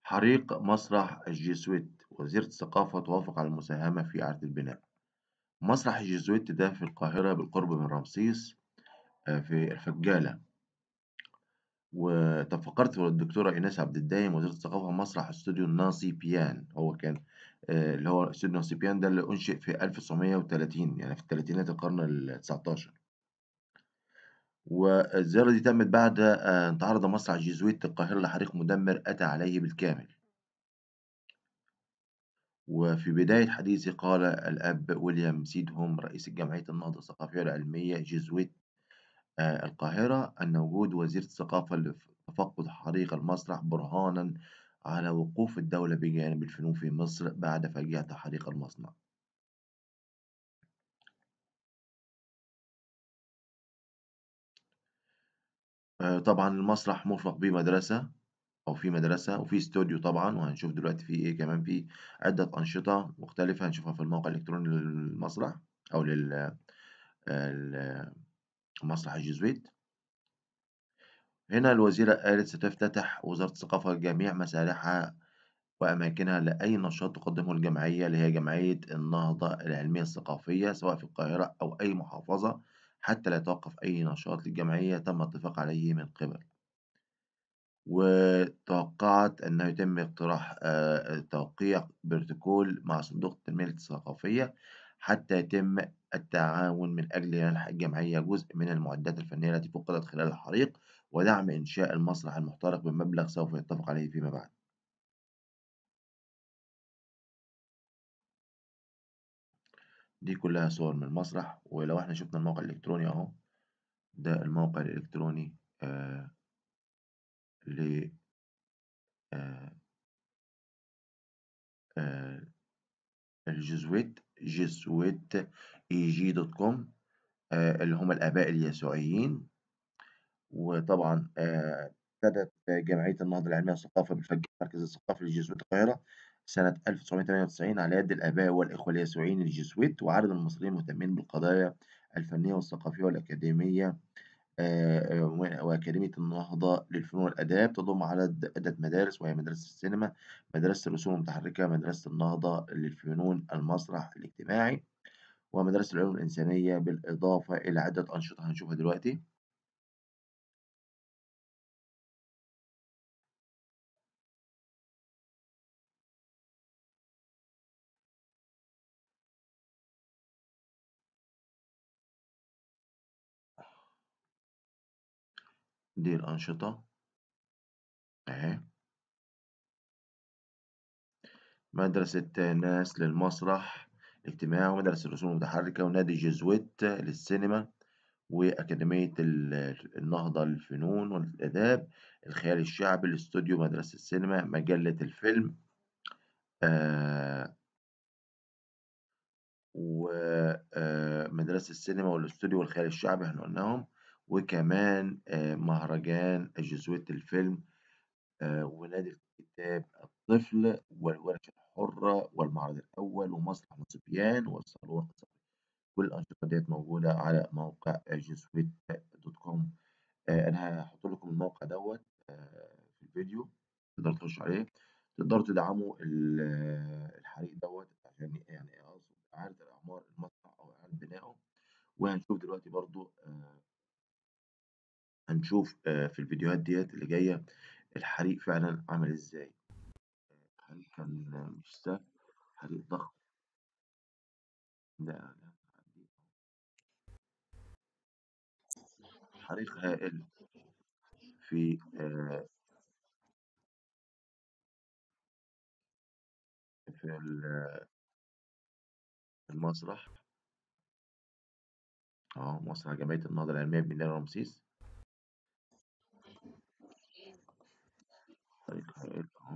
حريق مسرح الجيزويت وزيرة الثقافة توافق على المساهمة في إعادة البناء مسرح الجيزويت ده في القاهرة بالقرب من رمسيس آه، في الفجالة وتفقدت الدكتورة إيناس عبد الدايم وزيرة الثقافة مسرح استوديو الناصي بيان هو كان آه، اللي هو استوديو الناصي بيان ده اللي أنشئ في 1930 يعني في الثلاثينات القرن ال 19 والزيارة دي تمت بعد أن تعرض مسرح الجيزويت القاهرة لحريق مدمر أتى عليه بالكامل وفي بداية حديثه قال الأب ويليام سيدهم رئيس جمعية النهضة الثقافية والعلمية جيزويت آه، القاهرة أن وجود وزير الثقافة لتفقد حريق المسرح برهانا على وقوف الدولة بجانب الفنون في مصر بعد فاجعة حريق المصنع آه، طبعا المسرح مرفق بمدرسة أو في مدرسة وفي استوديو طبعا وهنشوف دلوقتي في إيه كمان في عدة أنشطة مختلفة هنشوفها في الموقع الإلكتروني للمسرح أو لل ال- مسرح الجيزويت هنا الوزيرة قالت ستفتتح وزارة الثقافة جميع مسارحها وأماكنها لأي نشاط تقدمه الجمعية اللي هي جمعية النهضة العلمية الثقافية سواء في القاهرة أو أي محافظة حتى لا يتوقف أي نشاط للجمعية تم الاتفاق عليه من قبل وتوقعت أنه يتم اقتراح آه، توقيع بروتوكول مع صندوق التنمية الثقافية حتى يتم التعاون من أجل منح الجمعية جزء من المعدات الفنية التي فقدت خلال الحريق ودعم إنشاء المسرح المحترق بمبلغ سوف يتفق عليه فيما بعد دي كلها صور من المسرح ولو احنا شفنا الموقع الإلكتروني أهو ده الموقع الإلكتروني آه ل آه آه الجزويت جزويت اي جي دوت كوم آه اللي هم الآباء اليسوعيين وطبعا آه، ابتدت جمعية النهضة العلمية والثقافة بالفجر مركز الثقافي للجيزويت القاهرة سنة 1998 على يد الآباء والإخوة اليسوعيين الجيزويت وعدد المصريين المهتمين بالقضايا الفنية والثقافية والأكاديمية آه، آه، وأكاديمية النهضة للفنون والآداب تضم عدد عدة مدارس وهي مدرسة السينما مدرسة الرسوم المتحركة مدرسة النهضة للفنون المسرح الاجتماعي ومدرسة العلوم الإنسانية بالإضافة إلى عدة أنشطة هنشوفها دلوقتي دي الأنشطة أهي مدرسة ناس للمسرح الاجتماعي ومدرسة الرسوم المتحركة ونادي جيزويت للسينما وأكاديمية ال- النهضة للفنون والآداب الخيال الشعبي الاستوديو مدرسة السينما مجلة الفيلم آه ومدرسة السينما والاستوديو والخيال الشعبي احنا قلناهم وكمان آه مهرجان الجيزويت للفيلم آه ونادي الكتاب الطفل والورشة الحرة والمعرض الأول ومسرح نصبيان والصالون كل الأنشطة ديت موجودة على موقع جيسويت دوت كوم أنا هحط لكم الموقع دوت آه، في الفيديو تقدروا تخشوا عليه تقدروا تدعموا ال- الحريق دوت عشان يعني أقصد إعادة الأعمار المسرح أو إعادة بنائه وهنشوف دلوقتي برضو آه، هنشوف آه، في الفيديوهات ديت اللي جاية الحريق فعلا عمل إزاي الحريق كان مش سهل حريق ضخم لا لا حريق هائل في آه، في ال- المسرح اه مسرح جمعية النهضة العلمية بميدان رمسيس حريق هائل اهو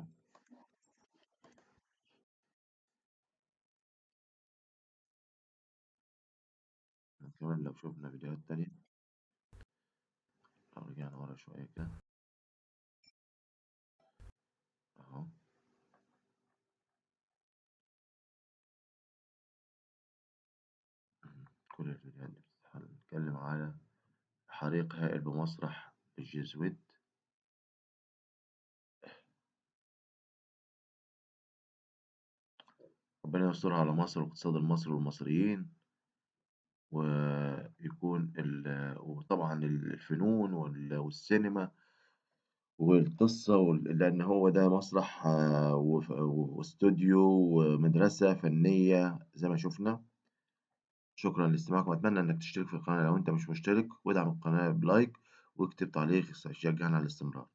كمان لو شفنا فيديوهات تانية لو رجعنا ورا شوية كده اهو كل الفيديوهات دي بتتكلم على حريق هائل بمسرح الجيزويت ربنا يسترها على مصر والاقتصاد المصري والمصريين. ويكون ال وطبعًا الفنون وال والسينما والقصة وال لأن هو ده مسرح وف واستوديو ومدرسة فنية زي ما شُفنا. شكرًا لاستماعكم، وأتمنى إنك تشترك في القناة لو أنت مش مشترك، وادعم القناة بلايك واكتب تعليق يشجعني على الاستمرار.